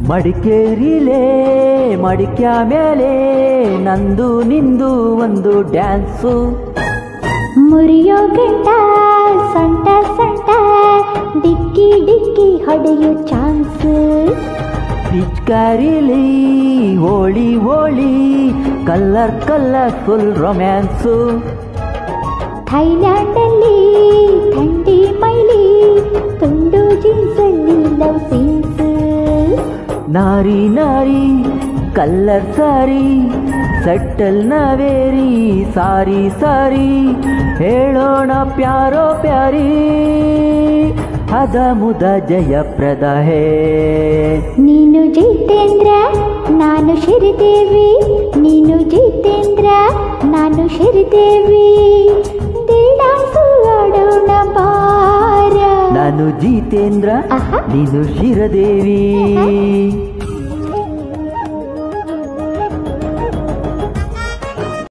ಮಡಿಕೇರಿಲೇ ಮಡಿಕ್ಯ ಮೇಲೆ ನಂದು ನಿಂದು ಒಂದು ಡ್ಯಾನ್ಸು ಮುರಿಯೋ ಗಂಟ ಸೊಂಟ ಸೊಂಟ ಡಿಕ್ಕಿ ಡಿಕ್ಕಿ ಹೊಡೆಯೋ ಚಾನ್ಸ್ ಪಿಚ್ಕಾರಿಲಿ Holi Holi colour colourful romance ಥೈಲ್ಯಾಂಡಲ್ಲಿ ಥಂಡಿ ಮೈಲಿ ತುಂಡು ಜೀನ್ಸಲ್ಲಿ ಲವ್ ಸೀನ್ಸ್ ನಾರಿ ನಾರಿ ಕಲ್ಲರ್ ಸಾರಿ ಸೆಟ್ಟಲ್ ನವೇರಿ ಸಾರಿ ಸಾರಿ ಹೇಳೋಣ ಪ್ಯಾರೋ ಪ್ಯಾರಿ ಹದ ಮುದ ಜಯಪ್ರದ ಹೇ ನೀನು ಜಿತೇಂದ್ರ ನಾನು ಶ್ರೀದೇವಿ ನೀನು ಜಿತೇಂದ್ರ ನಾನು ಶ್ರೀದೇವಿ ದಿಡಾಸು ಆಡೋಣ ಬಾರ ನಾನು ಜಿತೇಂದ್ರ ಆಹಾ. ನೀನು ಶಿರದೇವಿ